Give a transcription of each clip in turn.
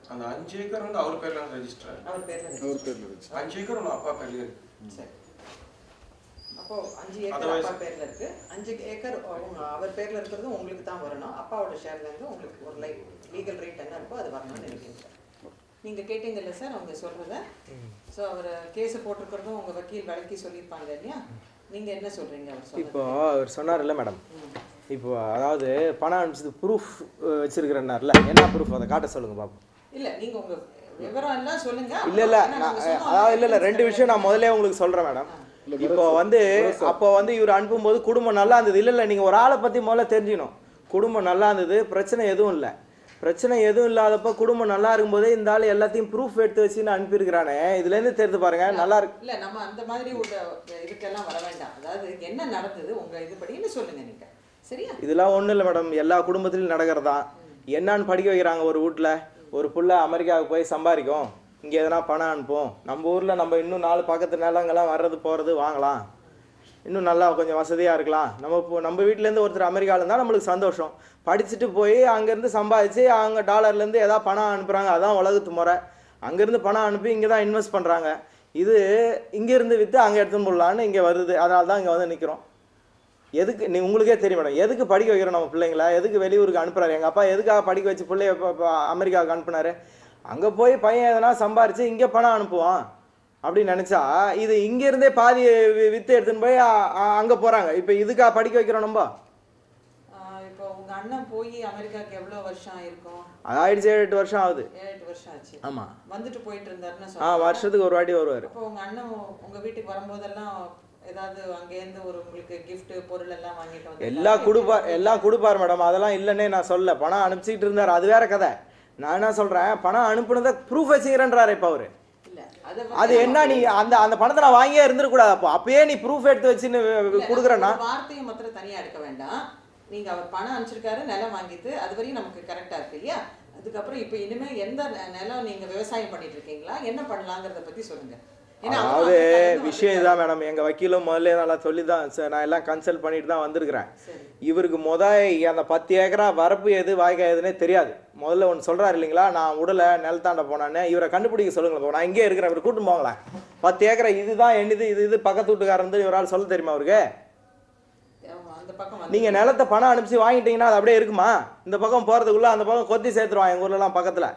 அந்த அஞ்சு ஏக்கர் வந்து அவர் பேர்ல ரெஜிஸ்டர் அவர் பேர்ல இருக்கு. அவர் பேர்ல இருக்கு அஞ்சு ஏக்கர் உங்க அப்பா பேர்லயே இருக்கு சரி அப்போ அஞ்சு ஏக்கர் Otherwise- அப்பா பேர்ல இருக்கு அஞ்சு ஏக்கர் அவங்க அவர் பேர்ல இருக்கிறது உங்களுக்கு தான் வரணும் அப்பாவோட ஷேர்ல இருந்து உங்களுக்கு ஒரு லைக் லீகல் ரேட் என்ன இருக்கோ அது வரணும்னு நினைக்கிறேன் சார் நீங்க கேட்டீங்கல்ல சார் அவங்க சொல்றத ஸோ அவர் கேஸ் போட்டிருக்கிறதும் உங்க வக்கீல் விளக்கி சொல்லியிருப்பாங்க இல்லையா நீங்க என்ன சொல்றீங்க அவர் சொன்னது இப்போ அவர் சொன்னார்ல மேடம் இப்போ அதாவது பணம் அனுப்பிச்சது ப்ரூஃப் வச்சிருக்கிறேன்னார்ல என்ன ப்ரூஃப் அதை காட்ட சொல்லுங்க பாப்போம் இல்ல நீங்க உங்க விவரம் எல்லாம் சொல்லுங்க இல்ல இல்ல ஏன்னா நான் நாங்க சொன்னோம் அதாவது இல்ல இல்ல ரெண்டு விஷயம் நான் முதல்ல உங்களுக்கு சொல்றேன் மேடம் இப்போ வந்து அப்போ வந்து இவர் அனுப்பும்போது குடும்பம் நல்லா இருந்தது இல்ல இல்ல நீங்க ஒரு ஆளை பத்தி முதல்ல தெரிஞ்சுக்கணும் குடும்பம் நல்லா இருந்தது பிரச்சனை எதுவும் இல்லை பிரச்சனை எதுவும் இல்லாதப்ப குடும்பம் நல்லா இருக்கும்போதே இந்த ஆள் எல்லாத்தையும் ப்ரூஃப் எடுத்து வச்சு நான் அனுப்பியிருக்கிறானே இதுல இருந்து தெரிஞ்சு பாருங்க நல்லா இருக்கு இல்ல நம்ம அந்த மாதிரி ஒரு இதுக்கெல்லாம் வர வேண்டாம் அதாவது என்ன நடந்தது உங்க இதுபடின்னு சொல்லுங்க நீங்க சரியா இதெல்லாம் ஒன்றும் இல்லை மேடம் எல்லா குடும்பத்திலையும் நடக்கிறதா என்னன்னு படிக்க வைக்கிறாங்க ஒரு வீட்டில் ஒரு புள்ள அமெரிக்காவுக்கு போய் சம்பாதிக்கும் இங்கே எதனா பணம் அனுப்பும் நம்ம ஊரில் நம்ம இன்னும் நாலு பக்கத்து நிலங்கள்லாம் வர்றது போகிறது வாங்கலாம் இன்னும் நல்லா கொஞ்சம் வசதியாக இருக்கலாம் நம்ம இப்போ நம்ம வீட்டிலேருந்து ஒருத்தர் அமெரிக்காவில் இருந்தால் நம்மளுக்கு சந்தோஷம் படிச்சுட்டு போய் அங்கேருந்து சம்பாதிச்சு அங்கே டாலர்லேருந்து எதாவது பணம் அனுப்புகிறாங்க அதான் உலகத்து முறை அங்கேருந்து பணம் அனுப்பி இங்கே தான் இன்வெஸ்ட் பண்ணுறாங்க இது இங்கேருந்து விற்று அங்கே எடுத்துன்னு போடலான்னு இங்கே வருது அதனால தான் இங்கே வந்து நிற்கிறோம் எதுக்கு நீ உங்களுக்கே தெரியும் மேடம் எதுக்கு படிக்க வைக்கிறோம் நம்ம பிள்ளைங்கள எதுக்கு வெளியூருக்கு அனுப்புறாரு எங்கள் அப்பா எதுக்காக படிக்க வச்சு பிள்ளைய இப்போ இப்போ அமெரிக்காவுக்கு அனுப்புனாரு அங்கே போய் பையன் எதனா சம்பாரிச்சு இங்கே பணம் அனுப்புவான் அப்படின்னு நினச்சா இது இங்கேருந்தே பாதி வி- வித்து எடுத்துன்னு போய் அங்கே போகிறாங்க இப்போ இதுக்காக படிக்க வைக்கிறோம் நம்ம ஆஹ் இப்போ உங்க அண்ணன் போய் அமெரிக்காக்கு எவ்வளவு வருஷம் ஆயிருக்கும் அது ஆயிடுச்சு ஏழு எட்டு வருஷம் ஆகுது ஏழு எட்டு வருஷம் ஆச்சு ஆமாம் வந்துட்டு போயிட்டு இருந்தாருன்னு ஆ சொல்லுங்க வருஷத்துக்கு ஒரு வாட்டி வருவார் அப்போ உங்க அண்ணன் உங்க வீட்டுக்கு வரும்போதெல்லாம் ஏதாவது அங்கேருந்து ஒரு உங்களுக்கு gift பொருள் எல்லாம் வாங்கிட்டு வந்து எல்லாம் கொடுப்பார் எல்லாம் கொடுப்பார் மேடம் அதெல்லாம் இல்லைன்னே நான் சொல்ல பணம் அனுப்பிச்சிட்டு இருந்தார் அது வேற கதை நான் என்ன சொல்கிறேன் பணம் அனுப்புனதை ப்ரூஃப் வச்சுக்கிறேன்றாரு இப்போ அவர் இல்ல அதை அது என்ன நீ அந்த அந்த பணத்தை நான் வாங்கியே இருந்திருக்கூடாது அப்போ அப்பயே நீ ப்ரூஃப் எடுத்து வச்சுன்னு கொடுக்குறேன்னா ஒரு வார்த்தையை மாத்திரம் தனியா எடுக்க வேண்டாம் நீங்க அவர் பணம் அனுப்பிச்சிருக்காரு நிலம் வாங்கிட்டு அது வரையும் நமக்கு கரெக்டா இருக்கு இல்லையா அதுக்கப்புறம் இப்போ இனிமே எந்த நெ- நிலம் நீங்க விவசாயம் பண்ணிட்டு இருக்கீங்களா என்ன பண்ணலாங்கிறத பத்தி சொல்லுங்க ஏன்னா அவரும் அதாவது அமெரிக்கால இருந்து விஷயம் வந்திருக்காரு. இதான் மேடம் எங்கள் வக்கீலும் முதல்ல நல்லா சொல்லி தான் சார் நான் எல்லாம் கன்சல்ட் பண்ணிட்டு தான் வந்திருக்கிறேன் சரி இவருக்கு முத அந்த பத்து ஏக்கரா வரப்பு எது வாய்க்கால் எதுனே தெரியாது முதல்ல ஒன்று சொல்கிறாரு இல்லைங்களா நான் உடலை நிலத்தாண்ட போனான்னு இவரை கண்டுபிடிக்க சொல்லுங்களேன் நான் இங்கே இருக்கிறேன் இவர் கூட்டின்னு போங்களேன் பத்து ஏக்கரா இதுதான் என்னது இது இது பக்கத்து வீட்டுக்காரன் இவரால் சொல்ல தெரியுமா அவருக்கு ஆமா, அந்த பக்கம் வந்து நீங்கள் நிலத்தை பணம் அனுப்பிச்சு வாங்கிட்டீங்கன்னா அது அப்படியே இருக்குமா இந்த பக்கம் போகிறதுக்குள்ளே அந்த பக்கம் கொத்தி சேர்த்துருவான் எங்கள் ஊர்லலாம் பக்கத்தில்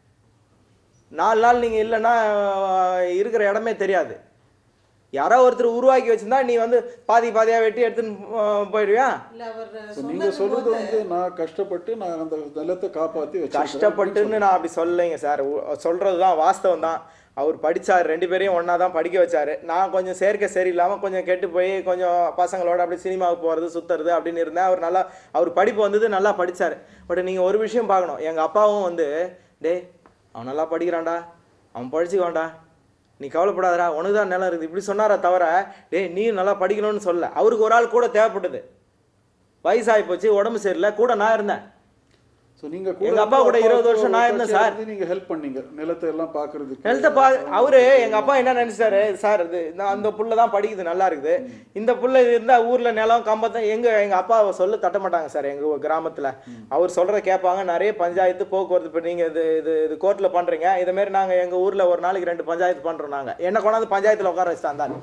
நாலு நாள் நீங்கள் இல்லைன்னா அஹ், இருக்கிற இடமே தெரியாது யாரோ ஒருத்தர் உருவாக்கி வச்சிருந்தா நீ வந்து பாதி பாதியாக வெட்டி எடுத்துன்னு அஹ், போயிடுவியா இல்ல அவர் So, நீங்க சொன்னது சொல்றது போது வந்து நான் கஷ்டப்பட்டு நான் அந்த நிலத்தை காப்பாத்தி வச்சிருக்கிறேன் கஷ்டப்பட்டுன்னு நான் அப்படி சொல்லலைங்க சார் சொல்கிறது தான் வாஸ்தவம் தான் அவர் படிச்சார் ரெண்டு பேரையும் ஒன்றா தான் படிக்க வச்சார் நான் கொஞ்சம் சேர்க்கை சரியில்லாமல் கொஞ்சம் கெட்டு போய் கொஞ்சம் பசங்களோட அப்படி சினிமாவுக்கு போகிறது சுற்றுறது அப்படின்னு இருந்தேன் அவர் நல்லா அவர் படிப்பு வந்தது நல்லா படிச்சார் பட் நீங்கள் ஒரு விஷயம் பார்க்கணும் எங்கள் அப்பாவும் வந்து டேய் அவன் நல்லா படிக்கிறான்டா அவன் படிச்சுக்கோண்டா நீ கவலைப்படாதடா உனக்கு தான் நிலம் இருக்குது இப்படி சொன்னாரே தவிர டேய் நீ நல்லா படிக்கணும்னு சொல்ல அவருக்கு ஒரு ஆள் கூட தேவைப்பட்டது வயசாகி போச்சு உடம்பு சரியில்லை கூட நான் இருந்தேன் ஸோ நீங்க எங்க அப்பா கூட அப்பாவுக்கு 20 வருஷம் நான் இருந்தேன் சார். வந்து நீங்க ஹெல்ப் பண்ணீங்க நிலத்தை எல்லாம் பாக்குறதுக்கு ஹெல்த்தை பா அவரு எங்க அப்பா என்ன நினைச்சாரு சார் இது நான் அந்த புள்ள தான் படிக்குது நல்லா இருக்குது இந்த புள்ள இது இருந்தா ஊர்ல நிலம் கம்பத்தான் எங்க எங்க அப்பா சொல்ல தட்ட மாட்டாங்க சார் எங்க ஊ- கிராமத்துல அவர் சொல்றத கேட்பாங்க நிறைய பஞ்சாயத்து போக்குவரத்து இப்போ நீங்க இது இது இது கோர்ட்ல பண்றீங்க இதே மாதிரி நாங்க எங்க ஊர்ல ஒரு நாளைக்கு ரெண்டு பஞ்சாயத்து பண்றோம் நாங்க என்ன கொண்டாந்து பஞ்சாயத்துல உட்கார வச்சுட்டு இருந்தாரு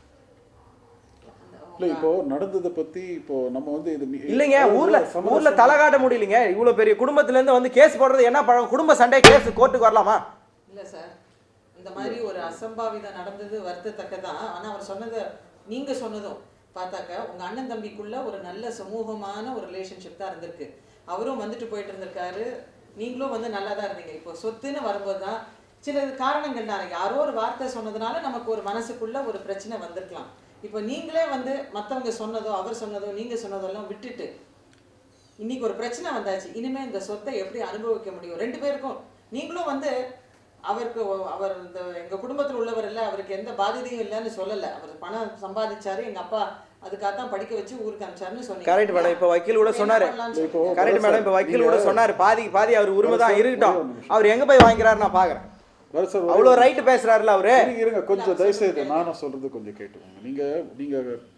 இல்ல இப்போ நடந்ததை பத்தி இப்போ நம்ம வந்து இது நீ- இல்லைங்க அதாவது ஊர்ல சமரசம் ஊர்ல தலை காட்ட முடியலைங்க இவ்வளவு பெரிய குடும்பத்துல இருந்து வந்து கேஸ் போடுறது என்ன பழம் குடும்ப சண்டை கேஸ் கோர்ட்டுக்கு வரலாமா இல்ல சார் இந்த மாதிரி ஒரு அசம்பாவிதம் நடந்தது வருத்தத்தக்கதான் ஆனா அவர் சொன்னது நீங்க சொன்னதும் பார்த்தாக்க உங்க அண்ணன் தம்பிக்குள்ள ஒரு நல்ல சுமூகமான ஒரு ரிலேஷன்ஷிப் தான் இருந்திருக்கு அவரும் வந்துட்டு போயிட்டு இருந்திருக்காரு நீங்களும் வந்து நல்லா தான் இருந்தீங்க இப்போ சொத்துன்னு வரும்போது தான் சில காரணங்கள் தான் யாரோ ஒரு வார்த்தை சொன்னதுனால நமக்கு ஒரு மனசுக்குள்ள ஒரு பிரச்சனை வந்திருக்கலாம் இப்போ நீங்களே வந்து மத்தவங்க சொன்னதோ அவர் சொன்னதோ நீங்க சொன்னதோ எல்லாம் விட்டுட்டு இன்னைக்கு ஒரு பிரச்சனை வந்தாச்சு இனிமே இந்த சொத்தை எப்படி அனுபவிக்க முடியும் ரெண்டு பேருக்கும் நீங்களும் வந்து அவருக்கு ஒ- அவர் இந்த எங்க குடும்பத்தில் உள்ளவர் இல்லை அவருக்கு எந்த பாதிதையும் இல்லைன்னு சொல்லல அவர் பணம் சம்பாதிச்சாரு எங்க அப்பா அதுக்காக தான் படிக்க வச்சு ஊருக்கு அனுப்பிச்சாருன்னு சொன்னீங்க கரெக்ட் மேடம் இப்போ வக்கீல் கூட இப்ப என்ன சொன்னாரு பண்ணலாம்னு இப்போ சொல்றீங்க? கரெக்ட் மேடம் இப்போ வக்கீல் கூட சொன்னாரு பாதிக்கு பாதி அவர் உரிமை தான் இருக்கட்டும் அவர் எங்க போய் வாங்கிக்கிறாரு நான் பாக்குறேன் வர சார் அவ்வளோ ரைட்டு பேசுறாருல அவரு இருங்க இருங்க கொஞ்சம் தயவுசெய்து நானும் சொல்றது கொஞ்சம் கேட்டுக்கோங்க நீங்க நீங்க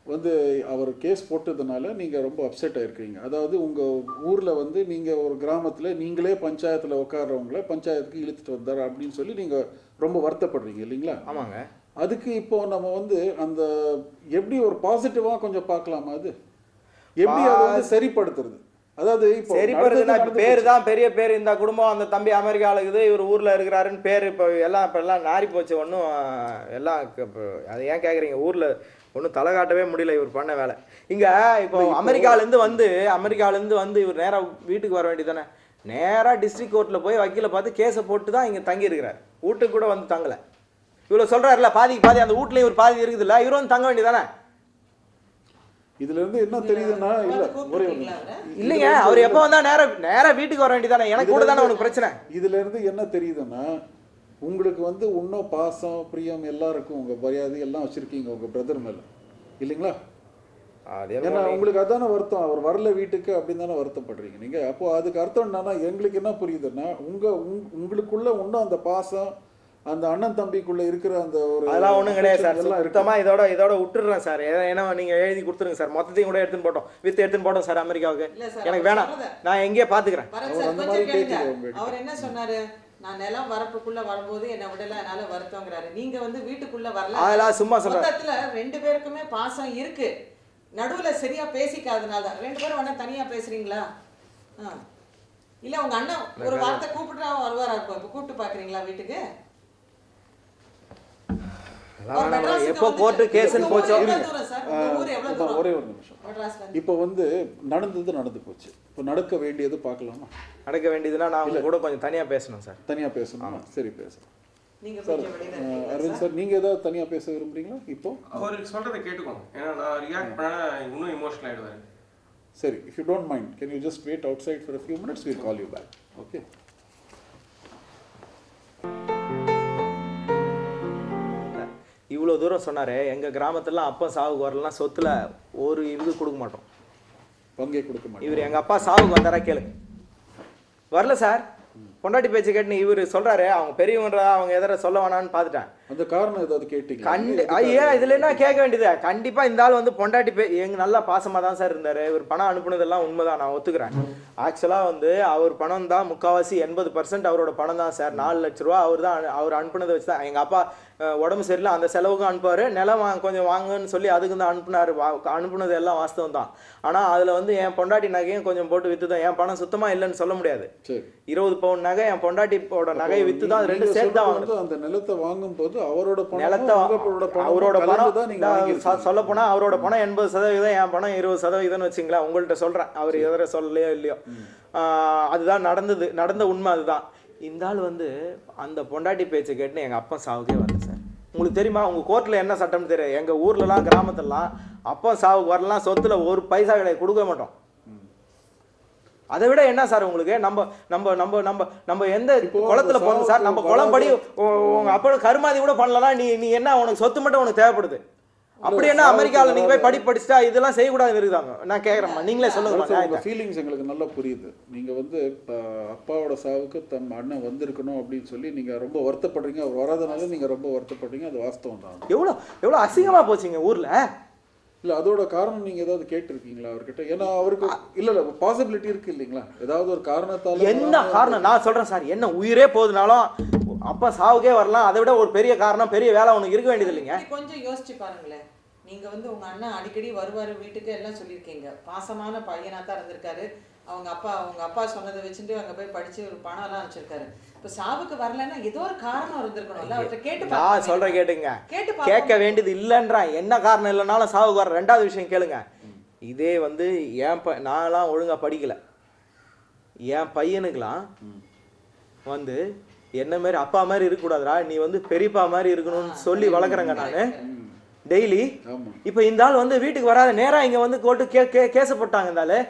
வந்து அவர் கேஸ் போட்டதுனால நீங்கள் ரொம்ப அப்செட் ஆயிருக்கீங்க அதாவது உங்கள் ஊரில் வந்து நீங்கள் ஒரு கிராமத்தில் நீங்களே பஞ்சாயத்தில் உட்கார்றவங்கள பஞ்சாயத்துக்கு இழுத்துட்டு வந்தார் அப்படின்னு சொல்லி நீங்கள் ரொம்ப வருத்தப்படுறீங்க இல்லைங்களா ஆமாங்க அதுக்கு இப்போ நம்ம வந்து அந்த எப்படி ஒரு பாசிட்டிவாக கொஞ்சம் பார்க்கலாமா அது எப்படி அதை வந்து சரிப்படுத்துறது அதாவது இப்போ சரிப்படுதுன்னா நடந்தது பேர் நடந்து தான் பெரிய பேர் இந்த குடும்பம் அந்த தம்பி அமெரிக்காவில் இருக்குது இவர் ஊரில் இருக்கிறாருன்னு பேர் இப்போ எல்லாம் இப்போ எல்லாம் நாரி போச்சு ஒன்றும் எல்லாம் க- இப்போ அது ஏன் கேட்குறீங்க ஊரில் ஒன்றும் தலை காட்டவே முடியல இவர் பண்ண வேலை இங்கே இப்போ அமெரிக்காலேருந்து வந்து அமெரிக்காலேருந்து வந்து இவர் நேராக வீட்டுக்கு வர வேண்டியதானே நேராக டிஸ்ட்ரிக்ட் கோர்ட்டில் போய் வக்கீலை பார்த்து கேஸை போட்டு தான் இங்கே தங்கி இருக்கிறார் வீட்டுக்கு கூட வந்து தங்கலை இவ்வளோ சொல்கிறாருல பாதிக்கு பாதி அந்த வீட்லேயும் இவர் பாதி இருக்குதுல்ல இவரும் வந்து தங்க வேண்டியதானே இதுல இருந்து என்ன தெரியுதுன்னா இல்ல ஒரே ஒரு கூப்பிட்டுருக்கீங்களா நிமிஷம். அவரை? இல்லைங்க அவர் எப்போ வந்தா நேரா நேரா வீட்டுக்கு வர வேண்டியதானே எனக்கு கூட தானே உனக்கு பிரச்சனை இதுல இருந்து என்ன தெரியுதுன்னா உங்களுக்கு வந்து இன்னும் பாசம் பிரியம் எல்லாம் இருக்கும் உங்க மரியாதை எல்லாம் வச்சிருக்கீங்க உங்க பிரதர் மேல இல்லைங்களா அதே ஏன்னா உங்களுக்கு அதான வருத்தம் அவர் வரல வீட்டுக்கு அப்படின்னு தானே வருத்தப்படுறீங்க நீங்க அப்போ அதுக்கு அர்த்தம் என்னன்னா எங்களுக்கு என்ன புரியுதுன்னா உங்க உங்- உங்களுக்குள்ள இன்னும் அந்த பாசம் அந்த அண்ணன் தம்பிக்குள்ள இருக்கிற அந்த ஒரு அதெல்லாம் ஒண்ணும் கிடையாது சார் affection எல்லாம் இருக்கு சுத்தமா இதோட இதோட விட்டுடுறேன் சார் ஏ- ஏன்னா நீங்க எழுதி கொடுத்துருங்க சார் மொத்தத்தையும் கூட எடுத்துன்னு போட்டோம் வித் எடுத்துன்னு போட்டோம் சார் அமெரிக்காவுக்கு இல்ல சார், எனக்கு அவர் வேணாம் சொன்னதை- நான் எங்கேயே பாத்துக்கிறேன் பரத் அவர் சார், அந்த கொஞ்சம் மாதிரி கேளுங்க. கேட்கல உங்ககிட்ட. அவர் என்ன சொன்னாரு நான் நிலம் வரப்புக்குள்ள வரும்போது என்ன விடல அதனால வருத்தங்கிறாரு நீங்க வந்து வீட்டுக்குள்ள வரல அதெல்லாம் சும்மா சொல்றேன் மொத்தத்துல ரெண்டு பேருக்குமே பாசம் இருக்கு நடுவுல சரியா பேசிக்காதனால தான் ரெண்டு பேரும் வேணா தனியா பேசுறீங்களா ஆ. இல்ல உங்க அண்ணன் ஒரு வார்த்தை கூப்பிட்டா வருவாரா இருக்கும் இப்ப கூப்பிட்டு பாக்குறீங்களா வீட்டுக்கு அதெல்லாம் அவர் வேணாம். மெட்ராஸுக்கு எப்போ வந்துட்டு- கோர்ட்டு கேஸ்ன்னு உங்க ஊர் போச்சோ எவ்வளவு தூரம் சார்? உங்க ஊர் எவ்வளவு அதான் தூரம்? ஒரே ஒரு நிமிஷம் மெட்ராஸ்ல இருந்து. இப்போ வந்து நடந்தது நடந்து போச்சு இப்போ நடக்க வேண்டியது பார்க்கலாமா நடக்க வேண்டியதுன்னா நான் உங்க கூட கொஞ்சம் தனியா பேசணும் சார் தனியா பேசணுமா சரி பேசலாம் நீங்க சார் கொஞ்சம் வெளியில அஹ், இருக்கீங்களா அரவிந்த் சார் நீங்க ஏதாவது தனியா பேச விரும்புறீங்களா இப்போ அவருக்கு சொல்றதை கேட்டுக்கோங்க ஏன்னா நான் ரியாக்ட் பண்ணா இன்னும் இமோஷனல் ஆயிடுவாரு சரி if you don't mind can you just wait outside for few minutes will call you back okay இவ்வளோ தூரம் சொன்னாரு எங்க கிராமத்துலாம் அப்பா சாவுக்கு வரலாம் சொத்துல ஒரு இது கொடுக்க மாட்டோம் பங்கே கொடுக்க மாட்டேன் இவர் எங்க அப்பா சாவுக்கு வந்தாரா கேளுங்க வரல சார் பொண்டாட்டி பேச்சு கேட்டுன்னு இவர் சொல்றாரு அவங்க பெரியவன்றா அவங்க எதிர சொல்ல வேணாம்னு பார்த்துட்டேன் அந்த காரணம் ஏதாவது கேட்டீங்களா கண்டி ஐயா இதுல என்ன கேட்க வேண்டியது கண்டிப்பா இந்த ஆள் வந்து பொண்டாட்டி பே எங்க நல்லா பாசமா தான் சார் இருந்தாரு இவர் பணம் அனுப்புனதெல்லாம் உண்மைதான் நான் ஒத்துக்கிறேன் ஆக்சுவலா வந்து அவர் பணம் தான் முக்காவாசி எண்பது பர்சன்ட் அவரோட பணம் தான் சார் நாலு லட்ச ரூபா அவர் தான் அவர் அனுப்புனதை வச்சு தான் எங்க அப்பா அஹ், உடம்பு சரியில்லை அந்த செலவுக்கும் அனுப்புவாரு நிலம் வாங்க கொஞ்சம் வாங்குன்னு சொல்லி அதுக்கு தான் அனுப்புனாரு வா- அனுப்புனது எல்லாம் வாஸ்தவம் தான் ஆனா அதுல வந்து என் பொண்டாட்டி நகையும் கொஞ்சம் போட்டு வித்து தான் என் பணம் சுத்தமா இல்லைன்னு சொல்ல முடியாது சரி இருபது பவுன் நகை என் பொண்டாட்டியோட நகையை வித்து தான் அது ரெண்டு நீங்க சேர்த்து தான் சொல்றது வாங்கினது வந்து அந்த நிலத்தை வாங்கும் போது அவரோட பணம் நிலத்தை உங்களோட பணம் அவரோட பணம் தான் நீங்க சொல்ல போனா அவரோட பணம் எண்பது சதவீதம் என் பணம் இருபது சதவீதம்னு வச்சுங்களேன் உங்கள்கிட்ட சொல்றேன் அவர் எதிர சொல்லலையோ இல்லையோ ஆஹ் அதுதான் நடந்தது நடந்த உண்மை அதுதான் இந்த ஆள் வந்து அந்த பொண்டாட்டி பேச்சை கேட்டுன்னு எங்க அப்பா சாவுக்கே வரல சார் உங்களுக்கு தெரியுமா உங்க கோர்ட்ல என்ன சட்டம்னு தெரியும் எங்க ஊர்லலாம் கிராமத்துலலாம் அப்பா சாவுக்கு வரலாம் சொத்துல ஒரு பைசா கிடையாது கொடுக்க மாட்டோம் அதை விட என்ன சார் உங்களுக்கு நம்ம நம்ம நம்ம நம்ம நம்ம எந்த இப்போ குளத்துல அந்த போறோம் சார் நம்ம சாவுக்கு குளம் படி வராத- உ- உங்க அப்பா கருமாதி கூட பண்ணலாம் நீ நீ என்ன உனக்கு சொத்து மட்டும் உனக்கு தேவைப்படுது அப்படி என்ன சாவுக்கு அமெரிக்காவில் நீங்க போய் வராத- படி படிச்சுட்டா இதெல்லாம் செய்யக்கூடாதுன்னு இருக்குதாங்க நான் கேட்குறேம்மா நீங்களே சொல்லுங்கம்மா உங்க நியாயத்தை. ஃபீலிங்ஸ் எங்களுக்கு நல்லா புரியுது நீங்க வந்து இப்ப அப்பாவோட சாவுக்கு தம் அண்ணன் வந்திருக்கணும் அப்படின்னு சொல்லி நீங்க ரொம்ப வருத்தப்படுறீங்க அவர் வராதனால நீங்க ரொம்ப வருத்தப்படுறீங்க அது வாஸ்தவம் தான் எவ்வளோ எவ்வளோ அசிங்கமா போச்சுங்க ஊர்ல இல்ல அதோட காரணம் நீங்க ஏதாவது கேட்டிருக்கீங்களா அவர்கிட்ட ஏன்னா அவருக்கு இல்ல இல்ல பாசிபிலிட்டி இருக்கு இல்லைங்களா ஏதாவது ஒரு காரணத்தால என்ன காரணம் நான் சொல்றேன் சார் என்ன உயிரே போகுதுனாலும் அப்பா சாவுக்கே வரலாம் அதை விட ஒரு பெரிய காரணம் பெரிய வேலை உனக்கு இருக்க வேண்டியது இல்லைங்க இப்படி கொஞ்சம் யோசிச்சு பாருங்களேன் நீங்க வந்து உங்க அண்ணன் அடிக்கடி வருவாரு வீட்டுக்கு எல்லாம் சொல்லியிருக்கீங்க பாசமான பையனா தான் இருந்திருக்காரு அவங்க அப்பா அவங்க அப்பா சொன்னதை வச்சுட்டு அங்க போய் படிச்சு ஒரு பணம் எல்லாம் வச்சிருக்காரு இப்ப சாவுக்கு வரலன்னா ஏதோ ஒரு காரணம் இருந்திருக்கணும்ல அவர்கிட்ட கேட்டு நான் பார்க்கணுமே. சொல்றேன் கேட்டுங்க கேட்டு கேட்க பார்க்கணும். வேண்டியது இல்லைன்றான் என்ன காரணம் இல்லைனாலும் சாவுக்கு வர ரெண்டாவது விஷயம் கேளுங்க இதே வந்து என் ப நான்லாம் ஒழுங்கா படிக்கல என் பையனுக்கெல்லாம் வந்து என்ன மாதிரி அப்பா மாதிரி இருக்கக்கூடாதுடா நீ வந்து பெரியப்பா மாதிரி இருக்கணும்னு சொல்லி வளர்க்குறேங்க நான் டெய்லி ஆமா இப்போ இந்த ஆள் வந்து வீட்டுக்கு வராத நேரா இங்க வந்து கோர்ட்டு கே கே கேச போட்டாங்க இந்த ஆளு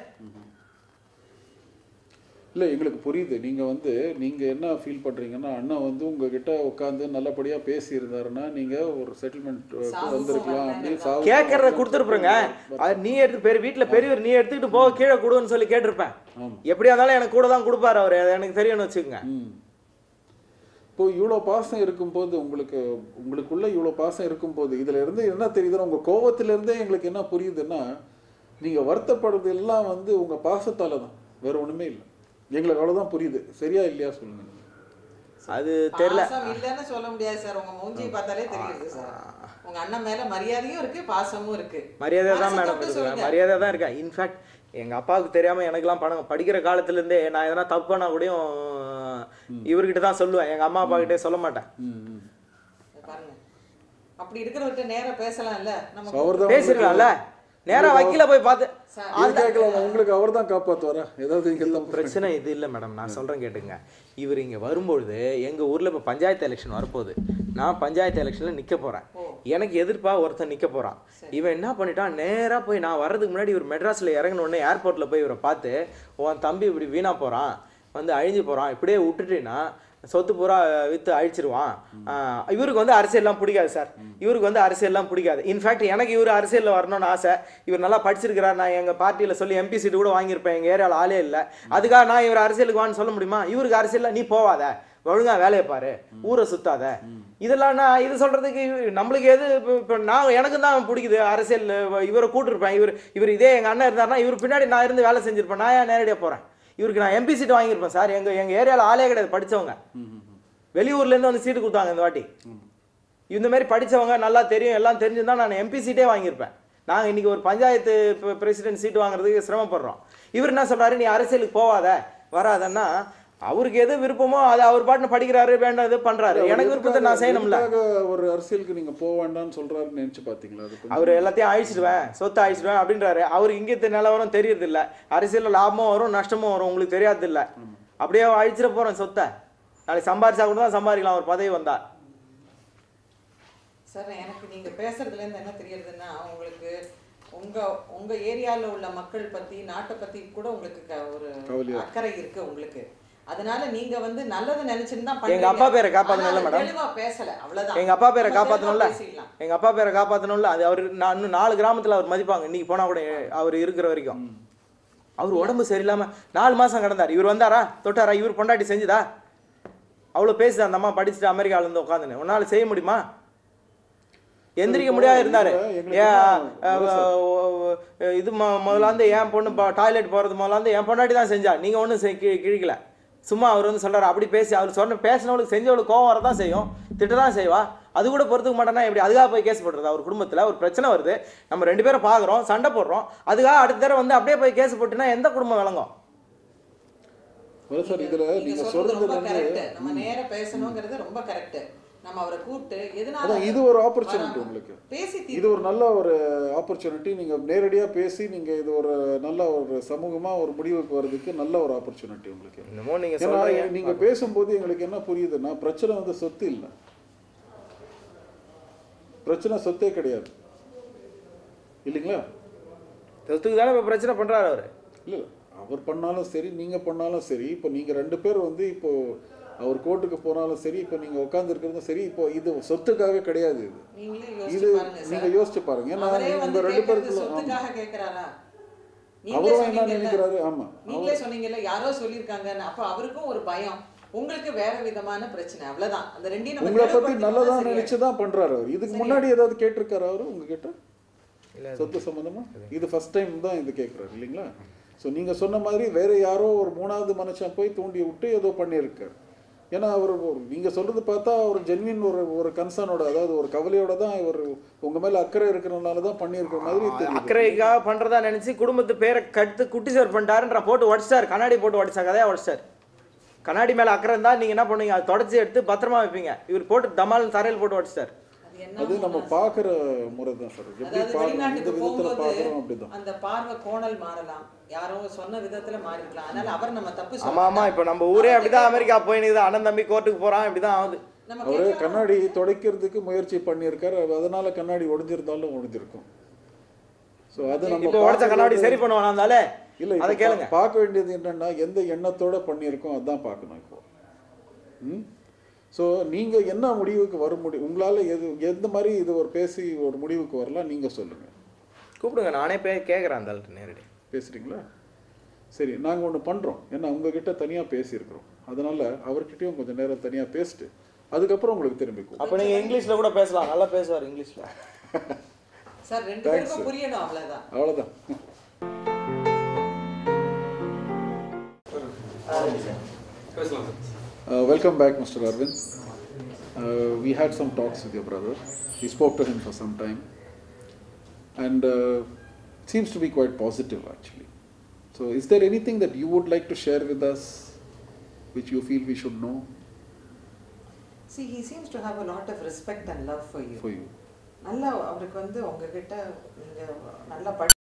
இல்ல எங்களுக்கு புரியுது நீங்க வந்து நீங்க என்ன ஃபீல் பண்றீங்கன்னா அண்ணன் வந்து உங்ககிட்ட உட்காந்து நல்லபடியா பேசி இருந்தாருன்னா நீங்க ஒரு செட்டில்மெண்ட் சாவுக்கும் வந்திருக்கலாம் வரல, அப்படின்னு வரல. சாவுக்கும் கேட்கறத வரல. கொடுத்துருப்பேங்க அது நீ எடுத்து பெரிய வீட்டுல பெரியவர் நீ எடுத்துக்கிட்டு போக கீழே கொடுன்னு சொல்லி கேட்டிருப்பேன் ஆமா எப்படியா இருந்தாலும் எனக்கு கூட தான் கொடுப்பாரு அவர் அது எனக்கு தெரியும்னு வச்சுக்கோங்க ம் இப்போ இவ்வளோ பாசம் இருக்கும்போது உங்களுக்கு உங்களுக்குள்ள இவ்வளோ பாசம் இருக்கும்போது இதுல இருந்து என்ன தெரியுதுன்னா உங்க கோவத்துல இருந்தே எங்களுக்கு என்ன புரியுதுன்னா நீங்க வருத்தப்படுறது எல்லாம் வந்து உங்க பாசத்தால தான் வேற ஒண்ணுமே இல்லை எங்களுக்கு அவ்வளவுதான் புரியுது சரியா இல்லையா சொல்லுங்க நீங்க. அது தெரியல பாசம் இல்லைன்னு சொல்ல முடியாது சார் உங்க மூஞ்சி பார்த்தாலே தெரியுது சார் உங்க அண்ணன் மேல மரியாதையும் இருக்கு பாசமும் இருக்கு மரியாதை தான் மனசை மேடம் தொட்டு இருக்கிறேன் சொல்லுங்க. மரியாதை தான் இருக்கேன் இன்ஃபேக்ட் எங்கள் அப்பாவுக்கு தெரியாமல் எனக்கெல்லாம் பணம் படிக்கிற காலத்துலேருந்தே நான் எதனா தப்பு பண்ணா கூடயும் இவர்கிட்ட தான் சொல்லுவேன் எங்கள் அம்மா அப்பா கிட்டே சொல்ல மாட்டேன் ம், ம். பாருங்க அப்படி இருக்கிறவர்கிட்ட நேரா பேசலாம்ல So நம்ம அவர்தான் பேசிருக்கலாம்ல நேரா வக்கீல போய் பார்த்து இது கேட்கலாமா உங்களுக்கு அவர் தான் காப்பாத்துவாரா ஏதாவது இங்க எல்லாம் பிரச்சனை இது இல்லை மேடம் நான் சொல்கிறேன் கேட்டுங்க இவர் இங்கே வரும்பொழுது எங்கள் ஊரில் இப்போ பஞ்சாயத்து எலெக்ஷன் வரப்போகுது நான் பஞ்சாயத்து எலெக்ஷனில் நிற்க போகிறேன் எனக்கு எதிர்ப்பா ஒருத்தன் நிற்க போகிறான் இவன் என்ன பண்ணிட்டான் நேராக போய் நான் வர்றதுக்கு முன்னாடி இவர் மெட்ராஸில் இறங்கின உடனே ஏர்போர்ட்டில் போய் இவரை பார்த்து உன் தம்பி இப்படி வீணாக போகிறான் வந்து அழிஞ்சு போகிறான் இப்படியே விட்டுட்டீன்னா சொத்து பூரா விற்று அழிச்சிருவான் ஆஹ் இவருக்கு வந்து அரசியல்லாம் பிடிக்காது சார் இவருக்கு வந்து அரசியல்லாம் பிடிக்காது இன்ஃபேக்ட் எனக்கு இவர் அரசியலில் வரணும்னு ஆசை இவர் நல்லா படிச்சிருக்கிறார் நான் எங்கள் பார்ட்டியில் சொல்லி எம்பி சீட்டு கூட வாங்கியிருப்பேன் எங்கள் ஏரியாவில் ஆளே இல்லை அதுக்காக நான் இவர் அரசியலுக்கு வான்னு சொல்ல முடியுமா இவருக்கு அரசியலில் நீ போவாத ஒழுங்கா வேலையை பாரு ஊரை சுத்தாத இதெல்லாம் நான் இது சொல்றதுக்கு இவ- நம்மளுக்கு எது இப்ப- இப்ப நான் எனக்கு தான் பிடிக்குது அரசியல் இவரை கூட்டிருப்பேன் இவர் இவர் இதே எங்க அண்ணன் இருந்தாருன்னா இவர் பின்னாடி நான் இருந்து வேலை செஞ்சிருப்பேன் நான் ஏன் நேரடியாக போறேன் இவருக்கு நான் எம்பி சீட் வாங்கியிருப்பேன் சார் எங்க எங்க ஏரியாவில் ஆளே கிடையாது படிச்சவங்க வெளியூர்ல இருந்து வந்து சீட்டு கொடுத்தாங்க இந்த வாட்டி இந்த மாதிரி படிச்சவங்க நல்லா தெரியும் எல்லாம் தெரிஞ்சிருந்தா நான் எம்பி சீட்டே வாங்கியிருப்பேன் நாங்கள் இன்னைக்கு ஒரு பஞ்சாயத்து பிரசிடென்ட் சீட் வாங்குறதுக்கு சிரமப்படுறோம் இவர் என்ன சொல்றாரு நீ அரசியலுக்கு போவாத வராதன்னா அவருக்கு எது விருப்பமோ அதை அவர் பாட்டுன்னு படிக்கிறாரு வேண்டாம் இது பண்றாரு எனக்கு விருப்பத்தை நான் செய்யணும்ல எதுக்காக ஒரு அரசியலுக்கு நீங்க போக வேண்டாம்னு சொல்றாருன்னு நினைச்சு பாத்தீங்களா அது கொஞ்சம் அவர் எல்லாத்தையும் அழிச்சிடுவேன் சொத்தை அழிச்சிடுவேன் அப்படின்றாரு அவருக்கு இங்கே நிலவரம் தெரியறது இல்ல அரசியலில் லாபமும் வரும் நஷ்டமும் வரும் உங்களுக்கு தெரியாது இல்ல அப்படியே அழிச்சிட போறோம் சொத்தை நாளைக்கு சம்பாரிச்சா கூட தான் சம்பாதிக்கலாம் ஒரு பதவி வந்தா சார் எனக்கு நீங்க பேசுறதுல இருந்து என்ன தெரியறதுன்னா உங்களுக்கு உங்க உங்க ஏரியால உள்ள மக்கள் பத்தி நாட்டை பத்தி கூட உங்களுக்கு க- ஒரு கவலையா அக்கறை இருக்கு உங்களுக்கு அதனால நீங்க வந்து நல்லது நினைச்சுன்னு தான் எங்க பண்றீங்க. அப்பா பேரை காப்பாத்தணும்ல ஆனா மேடம்? தெளிவா பேசல அவ்வளவுதான் எங்க அப்பா பேரை நம்ம காப்பாத்தணும்ல தெளிவா பேசிடலாம். எங்க அப்பா பேரை காப்பாத்தணும்ல அது அவர் நான் இன்னும் நாலு கிராமத்துல அவர் மதிப்பாங்க இன்னைக்கு போனா கூட அவர் இருக்கிற வரைக்கும் அவர் உடம்பு சரியில்லாம நாலு மாசம் கடந்தார் இவர் வந்தாரா தொட்டாரா இவர் பொண்டாட்டி செஞ்சுதா அவ்வளவு பேசுதா அந்த அம்மா படிச்சுட்டு அமெரிக்கால இருந்து உட்காந்துன்னு உன்னால செய்ய முடியுமா எந்திரிக்க முடியாது இருந்தாரு எங்களுக்கு ஏன் இன்னும் அஹ், ஒ- ஒ- இது மொ- முதல்ல வந்து என் பொண்ணு டாய்லெட் போறது முதல்ல வந்து என் பொண்டாட்டி தான் செஞ்சா நீங்க ஒன்றும் கிழிக்கல சும்மா அவர் வந்து சொல்றாரு அப்படி பேசி அவர் சொன்ன பேசினவளுக்கு செஞ்சவளுக்கு கோவம் வரதான் செய்யும் திட்ட தான் செய்வா அது கூட பொறுத்துக்க மாட்டேன்னா எப்படி அதுக்காக போய் கேஸ் போடுறது அவர் குடும்பத்துல ஒரு பிரச்சனை வருது நம்ம ரெண்டு பேரும் பார்க்குறோம் சண்டை போடுறோம் அதுக்காக அடுத்த தடவை வந்து அப்படியே போய் கேஸ் போட்டுனா எந்த குடும்பம் விளங்கும் வர சார் இதுல நீங்க நீங்க சொல்றது சொல்றது ரொம்ப வந்து கரெக்ட் நம்ம நேரா பேசணுங்கிறது ரொம்ப கரெக்ட் நம்ம அவரை கூப்பிட்டு எதனால அதான் இது ஒரு ஆப்பர்ச்சுனிட்டி வராம? உங்களுக்கு பேசி தீர்த்து இது ஒரு நல்ல ஒரு ஆப்பர்ச்சுனிட்டி நீங்க நேரடியா பேசி நீங்க இது ஒரு நல்ல ஒரு சமூகமா ஒரு முடிவுக்கு வர்றதுக்கு நல்ல ஒரு ஆப்பர்ச்சுனிட்டி உங்களுக்கு என்னமோ நீங்க ஏன்னா சொல்றீங்க நீங்க பேசும்போது எங்களுக்கு என்ன புரியுதுன்னா பிரச்சனை வந்து சொத்து இல்லை பிரச்சனை சொத்தே கிடையாது இல்லைங்களா சொத்துக்கு தானே இப்போ பிரச்சனை பண்றாரு அவரு இல்லை அவர் பண்ணாலும் சரி நீங்க பண்ணாலும் சரி இப்போ நீங்க ரெண்டு பேர் வந்து இப்போ அவர் கோர்ட்டுக்கு போனாலும் சரி இப்போ நீங்க உட்காந்துருக்கிறதும் சரி இப்போ இது சொத்துக்காக கிடையாது இது நீங்களே இது யோசிச்சு பாருங்க நீங்க சார் யோசிச்சு பாருங்க ஏன்னா அவரே உங்க வந்து ரெண்டு கேட்கறது பேருக்குள்ள ஆமா. சொத்துக்காக கேக்குறாரா நீங்களே அவரும் என்ன சொன்னீங்கல்ல நினைக்கிறாரு ஆமா நீங்களே சொன்னீங்கல்ல யாரோ சொல்லியிருக்காங்கன்னு அப்ப அவருக்கும் ஒரு பயம் உங்களுக்கு வேற விதமான பிரச்சனை அவ்வளவுதான் அந்த ரெண்டையும் நம்ம உங்களை பத்தி தெளிவுபடுத்தினா நல்லதா சரியாயிடும். நினைச்சு தான் பண்றாரு அவர் இதுக்கு முன்னாடி ஏதாவது கேட்டிருக்காரு அவரு உங்ககிட்ட சொத்து சம்பந்தமா இது ஃபர்ஸ்ட் டைம் தான் இது கேட்குறாரு இல்லைங்களா ஸோ நீங்க சொன்ன மாதிரி வேற யாரோ ஒரு மூணாவது மனுஷன் போய் தூண்டி விட்டு ஏதோ பண்ணியிருக்காரு ஏன்னா அவர் ஒரு- நீங்க சொல்றது பார்த்தா ஒரு ஜென்வின் ஒரு ஒரு கன்சர்னோட அதாவது ஒரு கவலையோட தான் இவர் உங்க மேல அக்கறை இருக்கிறனால தான் பண்ணியிருக்கிற மாதிரி தெரியுது அக்கறைக்காக பண்றதா நினைச்சு குடும்பத்து பேரை கடுத்து குட்டி சேர் பண்ணிட்டாருன்ற போட்டு உடச்சிட்டாரு கண்ணாடி போட்டு உடச்சா கதையா உடச்சிட்டாரு கண்ணாடி மேல அக்கறை இருந்தா நீங்க என்ன பண்ணுவீங்க அதை தொடச்சி எடுத்து பத்திரமா வைப்பீங்க இவர் போட்டு தமால் தரையில் போட்டு உடச்சிட்டாரு அது என்ன அது நம்ம பார்க்குற முறை தான் சார் எப்படி அதாவது பார்க்குறோம் இந்த வெளிநாட்டுக்கு விதத்துல போகும்போது பார்க்குறோம் அப்படிதான் அந்த பார்வை கோணல் மாறலாம் யாரோ சொன்ன விதத்துல மாறிக்கலாம் அதனால அவர் நம்ம தப்பு ஆமா சொல்ல ஆமா இப்ப நம்ம ஊரே அப்படிதான் அமெரிக்கா போயினுக்குது அண்ணன் தம்பி கோர்ட்டுக்கு போறான் இப்படிதான் ஆகுது நம்ம அவரு கேட்கலாம். கண்ணாடி துடைக்கிறதுக்கு முயற்சி பண்ணியிருக்காரு அதனால கண்ணாடி உடைஞ்சிருந்தாலும் உடைஞ்சிருக்கும் ஸோ அது நம்ம இப்ப உடச்ச கண்ணாடி பார்க்கறது- சரி பண்ணுவானா இருந்தாலே இல்ல அதை இப்ப கேளுங்க பா- பார்க்க வேண்டியது என்னன்னா எந்த எண்ணத்தோட பண்ணியிருக்கோம் அதான் பார்க்கணும் இப்போ ம் ஸோ நீங்க என்ன முடிவுக்கு வர முடியும் உங்களால எது எந்த மாதிரி இது ஒரு பேசி ஒரு முடிவுக்கு வரலாம் நீங்க சொல்லுங்க கூப்பிடுங்க நானே போய் கேட்கறேன் அந்த ஆள்கிட்ட நேரடி பேசுறீங்களா சரி நாங்க ஒண்ணு பண்றோம் ஏன்னா உங்ககிட்ட தனியா பேசியிருக்கிறோம் அதனால அவர்கிட்டயும் கொஞ்சம் நேரம் தனியாக பேசிட்டு அதுக்கப்புறம் உங்களுக்கு திரும்பி கூப்பிடுறேன். அப்போ நீங்கள் இங்கிலீஷில் கூட பேசலாம் நல்லா பேசுவார் இங்கிலீஷில் சார் ரெண்டு Thanks, பேருக்கும் sir. புரியணும் அவ்வளவுதான் அவ்வளோதான் பேசலாம் sir Uh, welcome back, Mr. Arvind. Uh, we had some talks with your brother. We spoke to him for some time, and uh, seems to be quite positive actually. So, is there anything that you would like to share with us, which you feel we should know see he seems to have a lot of respect and love for you for you? நல்லா அவருக்கு வந்து உங்ககிட்ட நீங்க நல்லா படி